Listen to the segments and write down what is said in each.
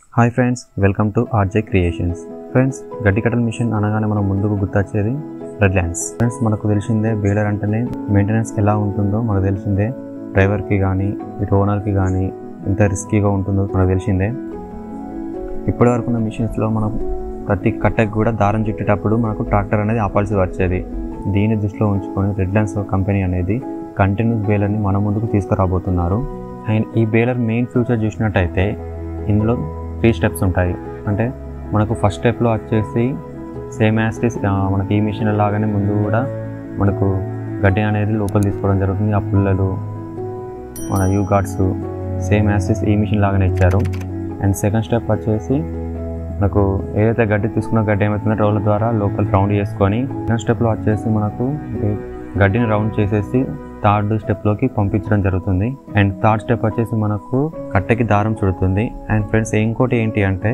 hi friends welcome to RJ creations friends గడ్డి కట్టల machine అనగానే మనం ముందుకు గుర్తొచ్చేది రెడ్ ల్యాండ్స్ ఫ్రెండ్స్ మనకు తెలిసిందే బేలర్ అంటేనే మెయింటెనెన్స్ ఎలా ఉంటుందో మనకు తెలిసిందే డ్రైవర్కి కానీ ఇటు ఓనర్కి కానీ ఎంత రిస్కీగా ఉంటుందో మనకు తెలిసిందే ఇప్పటి వరకు ఉన్న మిషన్స్లో మనం ప్రతి కట్టకి కూడా దారం చుట్టేటప్పుడు మనకు ట్రాక్టర్ అనేది ఆపాల్సి వచ్చేది దీన్ని దృష్టిలో ఉంచుకొని రెడ్ ల్యాండ్స్ కంపెనీ అనేది కంటిన్యూస్ బేలర్ని మన ముందుకు తీసుకురాబోతున్నారు అండ్ ఈ బేలర్ మెయిన్ ఫ్యూచర్ చూసినట్టయితే ఇందులో త్రీ స్టెప్స్ ఉంటాయి అంటే మనకు ఫస్ట్ స్టెప్లో వచ్చేసి సేమ్ యాస్టిస్ మనకి ఈ మిషన్ లాగానే ముందు కూడా మనకు గడ్డి అనేది లోపల తీసుకోవడం జరుగుతుంది ఆ పుల్లలు మన యూ గార్డ్స్ సేమ్ యాస్టిస్ ఈ మిషన్ లాగానే ఇచ్చారు అండ్ సెకండ్ స్టెప్ వచ్చేసి మనకు ఏదైతే గడ్డి తీసుకున్న గడ్డి ఏమవుతుందో రోళ్ళ ద్వారా లోపల రౌండ్ చేసుకొని సెకండ్ స్టెప్లో వచ్చేసి మనకు ఈ గడ్డిని రౌండ్ చేసేసి థర్డ్ స్టెప్లోకి పంపించడం జరుగుతుంది అండ్ థర్డ్ స్టెప్ వచ్చేసి మనకు కట్టెకి దారం చుడుతుంది అండ్ ఫ్రెండ్స్ ఇంకోటి ఏంటి అంటే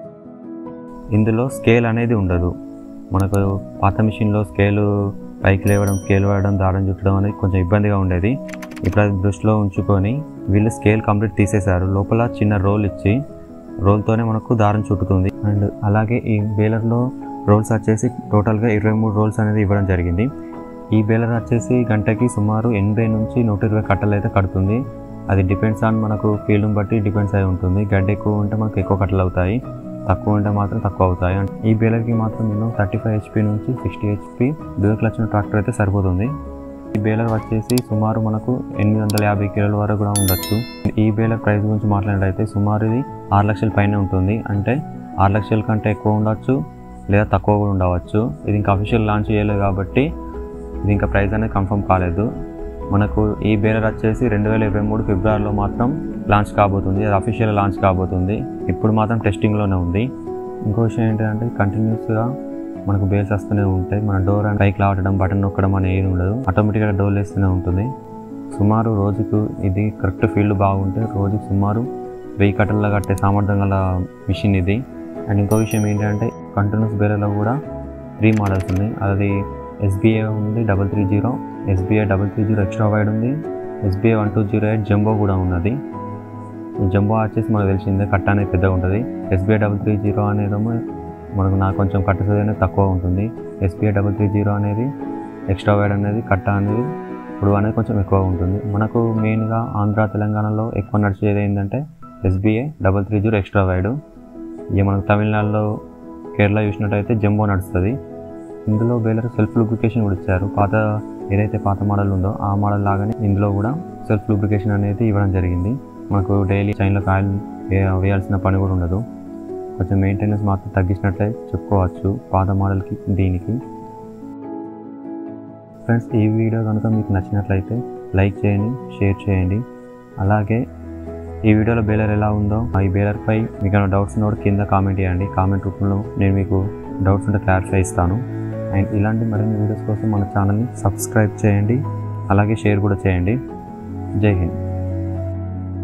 ఇందులో స్కేల్ అనేది ఉండదు మనకు పాత మిషన్లో స్కేలు పైకి లేవడం స్కేల్ వేయడం దారం చుట్టడం అనేది కొంచెం ఇబ్బందిగా ఉండేది ఇప్పుడు అది దృష్టిలో ఉంచుకొని వీళ్ళు స్కేల్ కంప్లీట్ తీసేశారు లోపల చిన్న రోల్ ఇచ్చి రోల్తోనే మనకు దారం చుట్టుతుంది అండ్ అలాగే ఈ బేలర్లో రోల్స్ వచ్చేసి టోటల్గా ఇరవై మూడు రోల్స్ అనేది ఇవ్వడం జరిగింది ఈ బేలర్ వచ్చేసి గంటకి సుమారు ఎనభై నుంచి నూట ఇరవై కట్టలు అయితే కడుతుంది అది డిపెండ్స్ ఆన్ మనకు ఫీల్డ్ని బట్టి డిపెండ్స్ అయి ఉంటుంది గడ్డ ఎక్కువ ఉంటే మనకు ఎక్కువ కట్టలు అవుతాయి తక్కువ ఉంటే మాత్రం తక్కువ అవుతాయి అండ్ ఈ బేలర్కి మాత్రం నేను థర్టీ ఫైవ్ హెచ్పి నుంచి sixty HP dual clutch tractor అయితే సరిపోతుంది ఈ బేలర్ వచ్చేసి సుమారు మనకు ఎనిమిది వందల యాభై కిలోల వరకు కూడా ఉండొచ్చు ఈ బేలర్ ప్రైస్ గురించి మాట్లాడినట్లయితే సుమారు ఇది ఆరు లక్షల పైన ఉంటుంది అంటే ఆరు లక్షల కంటే ఎక్కువ ఉండొచ్చు లేదా తక్కువ కూడా ఉండవచ్చు ఇది ఇంకా అఫీషియల్ లాంచ్ చేయలేదు కాబట్టి ఇది ఇంకా ప్రైస్ అనేది కన్ఫర్మ్ కాలేదు మనకు ఈ బేలర్ వచ్చేసి రెండు వేల ఇరవై మూడు ఫిబ్రవరిలో మాత్రం లాంచ్ కాబోతుంది అది అఫీషియల్ లాంచ్ కాబోతుంది ఇప్పుడు మాత్రం టెస్టింగ్లోనే ఉంది ఇంకో విషయం ఏంటంటే కంటిన్యూస్గా మనకు బేల్స్ వస్తూనే ఉంటాయి మన డోర్ అని పైకి లావటం బటన్ నొక్కడం అనేది ఏది ఉండదు ఆటోమేటిక్గా డోర్ వేస్తూనే ఉంటుంది సుమారు రోజుకు ఇది కరెక్ట్ ఫీల్డ్ బాగుంటే రోజుకు సుమారు వెయ్యి కట్టల్లో కట్టే సామర్థ్యం గల మిషన్ ఇది అండ్ ఇంకో విషయం ఏంటంటే కంటిన్యూస్ బేలర్లో కూడా త్రీ మోడల్స్ ఉన్నాయి అది ఎస్బీఐ ఉంది double three zero SBI double three zero extra wide ఉంది SBI one two zero eight jumbo కూడా ఉన్నది ఈ జంబో వచ్చేసి మనకు తెలిసిందే కట్ట అనేది పెద్దగా ఉంటుంది ఎస్బీఐ డబల్ త్రీ జీరో అనేదేమో మనకు నాకు కొంచెం కట్ట సైజ్ అనేది తక్కువ ఉంటుంది ఎస్బీఐ డబల్ త్రీ జీరో అనేది ఎక్స్ట్రా వైడ్ అనేది కట్ట అనేది ఇప్పుడు అనేది కొంచెం ఎక్కువ ఉంటుంది మనకు మెయిన్గా ఆంధ్ర తెలంగాణలో ఎక్కువ నడిచేది ఏంటంటే SBI double three zero extra wide ఇక మనకు తమిళనాడులో కేరళ చూసినట్టయితే జంబో నడుస్తుంది ఇందులో బేలర్ సెల్ఫ్ లూబ్రికేషన్ కూడా ఇచ్చారు పాత ఏదైతే పాత మోడల్ ఉందో ఆ మోడల్ లాగానే ఇందులో కూడా సెల్ఫ్ లూబ్రికేషన్ అనేది ఇవ్వడం జరిగింది మనకు డైలీ చైన్లో ఆయిల్ వేయాల్సిన పని కూడా ఉండదు కొంచెం మెయింటెనెన్స్ మాత్రం తగ్గించినట్లే చెప్పుకోవచ్చు పాత మోడల్కి దీనికి ఫ్రెండ్స్ ఈ వీడియో కనుక మీకు నచ్చినట్లయితే లైక్ చేయండి షేర్ చేయండి అలాగే ఈ వీడియోలో బేలర్ ఎలా ఉందో ఈ బేలర్పై మీకు ఏమైనా డౌట్స్ ఉన్న కూడా కింద కామెంట్ చేయండి కామెంట్ రూపంలో నేను మీకు డౌట్స్ ఉంటే క్లారిఫై ఇస్తాను అండ్ ఇలాంటి మరిన్ని వీడియోస్ కోసం మన ఛానల్ని సబ్స్క్రైబ్ చేయండి అలాగే షేర్ కూడా చేయండి జై హింద్